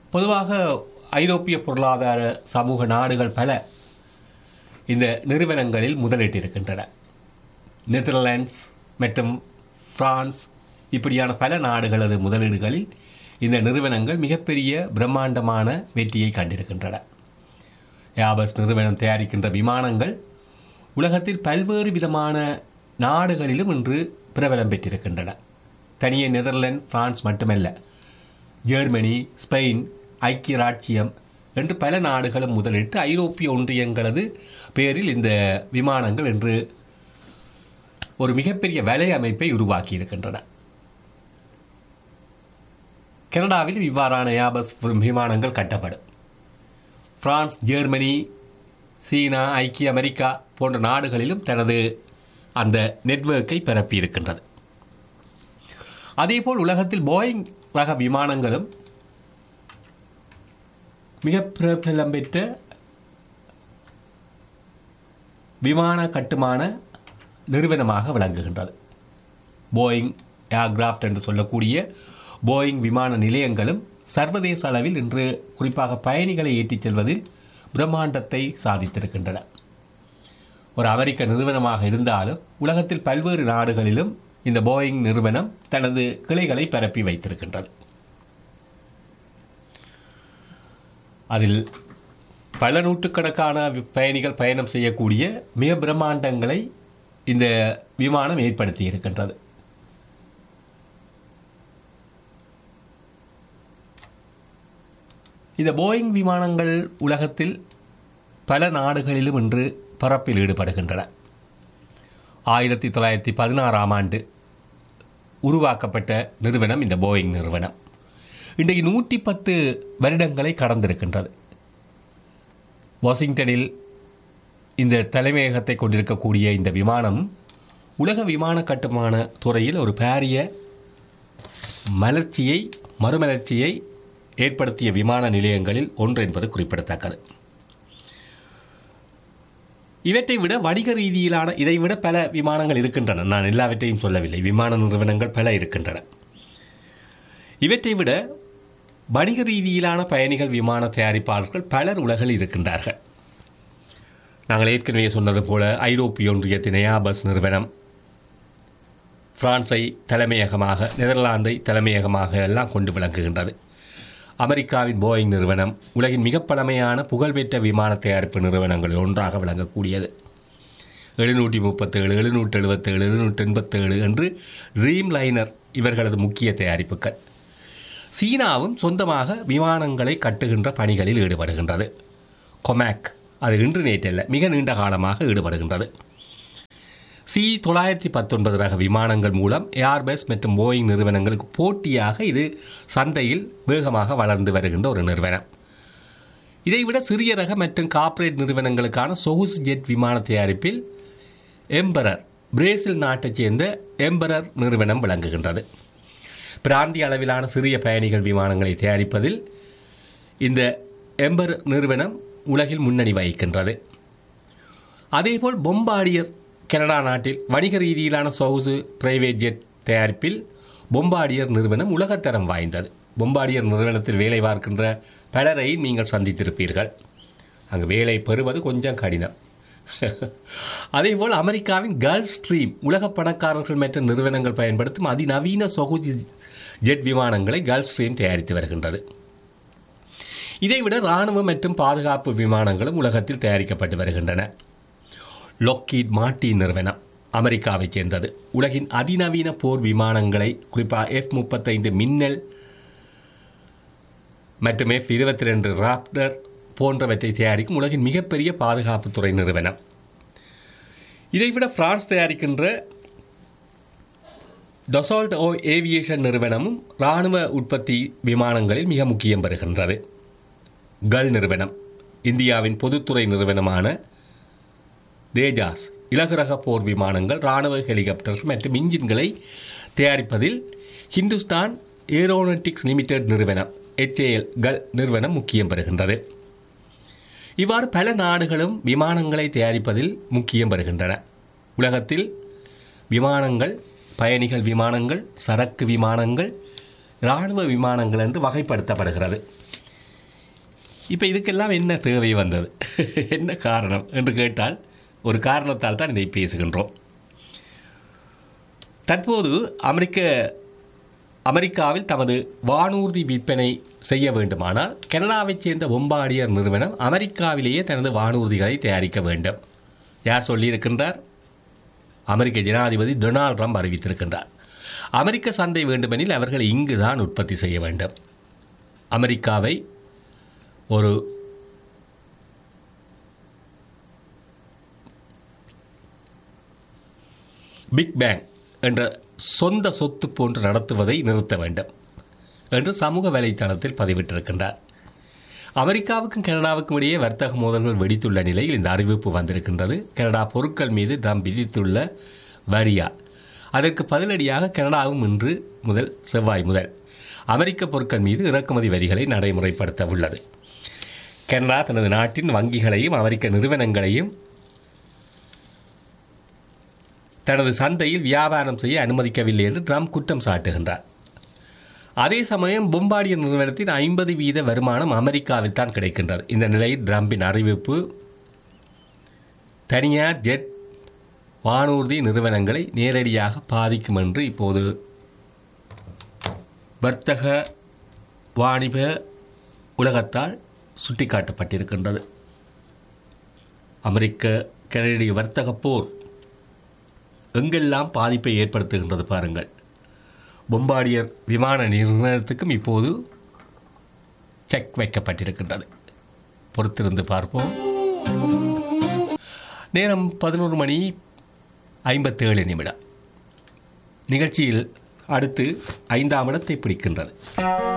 பொதுவாக ஐரோப்பிய பொருளாதார சமூக நாடுகள் பல இந்த நிறுவனங்களில் முதலிட்டிருக்கின்றன நெதர்லாண்ட்ஸ் மற்றும் பிரான்ஸ் இப்படியான பல நாடுகளது முதலீடுகளில் இந்த நிறுவனங்கள் மிகப்பெரிய பிரம்மாண்டமான வெற்றியை கண்டிருக்கின்றன ஏபஸ் நிறுவனம் தயாரிக்கின்ற விமானங்கள் உலகத்தில் பல்வேறு விதமான நாடுகளிலும் இன்று பிரபலம் பெற்றிருக்கின்றன தனியே நெதர்லாந்து பிரான்ஸ் மட்டுமல்ல ஜெர்மனி ஸ்பெயின் ஐக்கிய ராச்சியம் என்று பல நாடுகளும் முதலிட்டு ஐரோப்பிய ஒன்றியங்களது பேரில் இந்த விமானங்கள் இன்று ஒரு மிகப்பெரிய வலை அமைப்பை உருவாக்கி இருக்கின்றன கனடாவில் இவ்வாறான ஏபஸ் விமானங்கள் கட்டப்படும் பிரான்ஸ் ஜெர்மனி சீனா ஐக்கிய அமெரிக்கா போன்ற நாடுகளிலும் தனது அந்த நெட்வொர்க்கை பரப்பியிருக்கின்றது அதேபோல் உலகத்தில் போயிங் ரக விமானங்களும் மிக பிரபலம் பெற்ற விமான கட்டுமான நிறுவனமாக விளங்குகின்றது போயிங் ஏர்கிராஃப்ட் என்று சொல்லக்கூடிய போயிங் விமான நிலையங்களும் சர்வதேச அளவில் இன்று குறிப்பாக பயணிகளை ஏற்றிச் செல்வதில் பிரம்மாண்டத்தை சாதித்திருக்கின்றன ஒரு அமெரிக்க நிறுவனமாக இருந்தாலும் உலகத்தில் பல்வேறு நாடுகளிலும் இந்த போயிங் நிறுவனம் தனது கிளைகளை பரப்பி வைத்திருக்கின்றது அதில் பல நூற்றுக்கணக்கான பயணிகள் பயணம் செய்யக்கூடிய மிக பிரம்மாண்டங்களை இந்த விமானம் ஏற்படுத்தி இருக்கின்றது இந்த போயிங் விமானங்கள் உலகத்தில் பல நாடுகளிலும் இன்று பரப்பில் ஈடுபடுகின்றன ஆயிரத்தி தொள்ளாயிரத்தி பதினாறாம் ஆண்டு உருவாக்கப்பட்ட நிறுவனம் இந்த போயிங் நிறுவனம் இன்றைக்கு நூற்றி பத்து வருடங்களை கடந்திருக்கின்றது வாஷிங்டனில் இந்த தலைமையகத்தை கொண்டிருக்கக்கூடிய இந்த விமானம் உலக விமான கட்டுமான துறையில் ஒரு பாரிய மலர்ச்சியை மறுமலர்ச்சியை ஏற்படுத்திய விமான நிலையங்களில் ஒன்று என்பது குறிப்பிடத்தக்கது இவற்றை விட வணிக ரீதியிலான இதைவிட பல விமானங்கள் இருக்கின்றன நான் எல்லாவற்றையும் சொல்லவில்லை விமான நிறுவனங்கள் பல இருக்கின்றன இவற்றை விட வணிக ரீதியிலான பயணிகள் விமான தயாரிப்பாளர்கள் பலர் உலகில் இருக்கின்றார்கள் நாங்கள் ஏற்கனவே சொன்னது போல ஐரோப்பிய ஒன்றியத்தின் ஏபஸ் நிறுவனம் பிரான்ஸை தலைமையகமாக நெதர்லாந்தை தலைமையகமாக எல்லாம் கொண்டு விளங்குகின்றது அமெரிக்காவின் போயிங் நிறுவனம் உலகின் மிக பழமையான புகழ்பெற்ற விமான தயாரிப்பு நிறுவனங்களில் ஒன்றாக விளங்கக்கூடியது எழுநூற்றி முப்பத்தேழு எழுநூற்றி எழுபத்தேழு எழுநூற்றி எண்பத்தேழு என்று ட்ரீம் லைனர் இவர்களது முக்கிய தயாரிப்புகள் சீனாவும் சொந்தமாக விமானங்களை கட்டுகின்ற பணிகளில் ஈடுபடுகின்றது கொமேக் அது இன்று நேற்றல்ல மிக நீண்ட காலமாக ஈடுபடுகின்றது சி தொள்ளாயிரத்தி பத்தொன்பது ரக விமானங்கள் மூலம் ஏர்பஸ் மற்றும் போயிங் நிறுவனங்களுக்கு போட்டியாக இது சந்தையில் வேகமாக வளர்ந்து வருகின்ற ஒரு நிறுவனம் இதைவிட சிறிய ரக மற்றும் கார்ப்பரேட் நிறுவனங்களுக்கான சொகுசு ஜெட் விமான தயாரிப்பில் எம்பரர் பிரேசில் நாட்டைச் சேர்ந்த எம்பரர் நிறுவனம் விளங்குகின்றது பிராந்திய அளவிலான சிறிய பயணிகள் விமானங்களை தயாரிப்பதில் இந்த எம்பர் நிறுவனம் உலகில் முன்னணி வகிக்கின்றது அதேபோல் பொம்பாடியர் கனடா நாட்டில் வணிக ரீதியிலான சொகுசு பிரைவேட் ஜெட் தயாரிப்பில் பொம்பாடியர் நிறுவனம் உலகத்தரம் வாய்ந்தது பொம்பாடியர் நிறுவனத்தில் வேலை பார்க்கின்ற பலரை நீங்கள் சந்தித்திருப்பீர்கள் அங்கு வேலை பெறுவது கொஞ்சம் கடினம் அதேபோல் அமெரிக்காவின் கல்ஃப் ஸ்ட்ரீம் உலக பணக்காரர்கள் மற்றும் நிறுவனங்கள் பயன்படுத்தும் அதிநவீன சொகுசு ஜெட் விமானங்களை கல்ஃப் ஸ்ட்ரீம் தயாரித்து வருகின்றது இதைவிட இராணுவ மற்றும் பாதுகாப்பு விமானங்களும் உலகத்தில் தயாரிக்கப்பட்டு வருகின்றன லொக்கீட் மார்டின் நிறுவனம் அமெரிக்காவைச் சேர்ந்தது உலகின் அதிநவீன போர் விமானங்களை குறிப்பாக எஃப் முப்பத்தைந்து மின்னல் மற்றும் எஃப் இருபத்தி ரெண்டு ராப்டர் போன்றவற்றை தயாரிக்கும் உலகின் மிகப்பெரிய பாதுகாப்புத்துறை நிறுவனம் இதைவிட பிரான்ஸ் தயாரிக்கின்ற டொசால்ட் ஓ ஏவியேஷன் நிறுவனமும் இராணுவ உற்பத்தி விமானங்களில் மிக முக்கியம் பெறுகின்றது கல் நிறுவனம் இந்தியாவின் பொதுத்துறை நிறுவனமான தேஜாஸ் இலகுரக போர் விமானங்கள் இராணுவ ஹெலிகாப்டர்கள் மற்றும் இன்ஜின்களை தயாரிப்பதில் ஹிந்துஸ்தான் ஏரோனட்டிக்ஸ் லிமிடெட் நிறுவனம் HAL கல் நிறுவனம் முக்கியம் பெறுகின்றது இவ்வாறு பல நாடுகளும் விமானங்களை தயாரிப்பதில் முக்கியம் பெறுகின்றன உலகத்தில் விமானங்கள் பயணிகள் விமானங்கள் சரக்கு விமானங்கள் இராணுவ விமானங்கள் என்று வகைப்படுத்தப்படுகிறது இப்போ இதுக்கெல்லாம் என்ன தேவை வந்தது என்ன காரணம் என்று கேட்டால் ஒரு காரணத்தால் தான் இதை பேசுகின்றோம் தற்போது அமெரிக்க அமெரிக்காவில் தமது வானூர்தி விற்பனை செய்ய வேண்டுமானால் கனடாவைச் சேர்ந்த பொம்பாடியர் நிறுவனம் அமெரிக்காவிலேயே தனது வானூர்திகளை தயாரிக்க வேண்டும் யார் சொல்லியிருக்கின்றார் அமெரிக்க ஜனாதிபதி டொனால்ட் ட்ரம்ப் அறிவித்திருக்கின்றார் அமெரிக்க சந்தை வேண்டுமெனில் அவர்கள் இங்குதான் உற்பத்தி செய்ய வேண்டும் அமெரிக்காவை ஒரு பிக் பேங் என்ற சொந்த சொத்து போன்று நடத்துவதை நிறுத்த வேண்டும் என்று சமூக வலைத்தளத்தில் பதிவிட்டிருக்கின்றார் அமெரிக்காவுக்கும் கனடாவுக்கும் இடையே வர்த்தக மோதல்கள் வெடித்துள்ள நிலையில் இந்த அறிவிப்பு வந்திருக்கின்றது கனடா பொருட்கள் மீது ட்ரம்ப் விதித்துள்ள வரியா அதற்கு பதிலடியாக கனடாவும் இன்று முதல் செவ்வாய் முதல் அமெரிக்க பொருட்கள் மீது இறக்குமதி வரிகளை நடைமுறைப்படுத்த உள்ளது கனடா தனது நாட்டின் வங்கிகளையும் அமெரிக்க நிறுவனங்களையும் தனது சந்தையில் வியாபாரம் செய்ய அனுமதிக்கவில்லை என்று ட்ரம்ப் குற்றம் சாட்டுகின்றார் அதே சமயம் பொம்பாடியர் நிறுவனத்தின் ஐம்பது வீத வருமானம் அமெரிக்காவில் தான் கிடைக்கின்றது இந்த நிலையில் ட்ரம்பின் அறிவிப்பு தனியார் ஜெட் வானூர்தி நிறுவனங்களை நேரடியாக பாதிக்கும் என்று இப்போது வர்த்தக வாணிப உலகத்தால் சுட்டிக்காட்டப்பட்டிருக்கின்றது அமெரிக்க கனடிய வர்த்தக போர் எங்கெல்லாம் பாதிப்பை ஏற்படுத்துகின்றது பாருங்கள் பொம்பாடியர் விமான நிறுவனத்துக்கும் இப்போது செக் வைக்கப்பட்டிருக்கின்றது பொறுத்திருந்து பார்ப்போம் நேரம் பதினோரு மணி ஐம்பத்தேழு நிமிடம் நிகழ்ச்சியில் அடுத்து ஐந்தாம் இடத்தை பிடிக்கின்றது